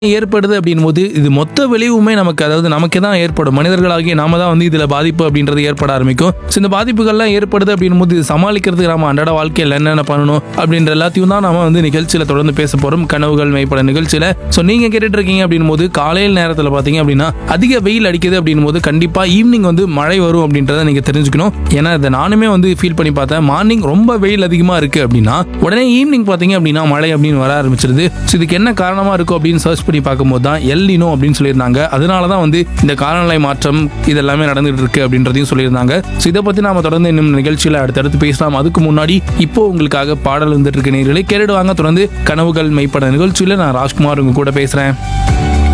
ஏற்படுது அப்படின் போது இது மொத்த விளைவுமே நமக்கு அதாவது நமக்கு தான் ஏற்படும் மனிதர்களாகிய நாம தான் வந்து இதுல பாதிப்பு அப்படின்றது ஏற்பட ஆரம்பிக்கும் So, இந்த பாதிப்புகள்லாம் ஏற்படுது அப்படின் போது இது சமாளிக்கிறதுக்கு நம்ம அன்றாட வாழ்க்கையில் என்னென்ன பண்ணணும் அப்படின்ற எல்லாத்தையும் தான் நாம வந்து நிகழ்ச்சியில தொடர்ந்து பேச போறோம் கனவுகள் மெய்ப்பட நிகழ்ச்சியில ஸோ நீங்க கேட்டுட்டு இருக்கீங்க அப்படின் போது காலையில் நேரத்தில் பார்த்தீங்க அப்படின்னா அதிக வெயில் அடிக்குது அப்படின் போது கண்டிப்பா ஈவினிங் வந்து மழை வரும் அப்படின்றத நீங்க தெரிஞ்சுக்கணும் ஏன்னா இதை நானுமே வந்து ஃபீல் பண்ணி பார்த்தேன் மார்னிங் ரொம்ப வெயில் அதிகமா இருக்கு அப்படின்னா உடனே ஈவினிங் பார்த்தீங்க அப்படின்னா மழை அப்படின்னு வர ஆரம்பிச்சிருது ஸோ இதுக்கு என்ன காரணமா இருக்கும் அப்படின்னு சர்ச் பண்ணி பார்க்கும்போது தான் எல்லினோ அப்படின்னு சொல்லியிருந்தாங்க அதனால தான் வந்து இந்த காலநிலை மாற்றம் இதெல்லாமே நடந்துட்டு இருக்கு அப்படின்றதையும் சொல்லியிருந்தாங்க ஸோ இதை பத்தி நாம தொடர்ந்து இன்னும் நிகழ்ச்சியில் அடுத்தடுத்து பேசலாம் அதுக்கு முன்னாடி இப்போ உங்களுக்காக பாடல் வந்துட்டு இருக்க நேர்களை கேட்டுடுவாங்க தொடர்ந்து கனவுகள் மெய்ப்பட நிகழ்ச்சியில் நான் ராஜ்குமார் உங்க கூட பேசுறேன்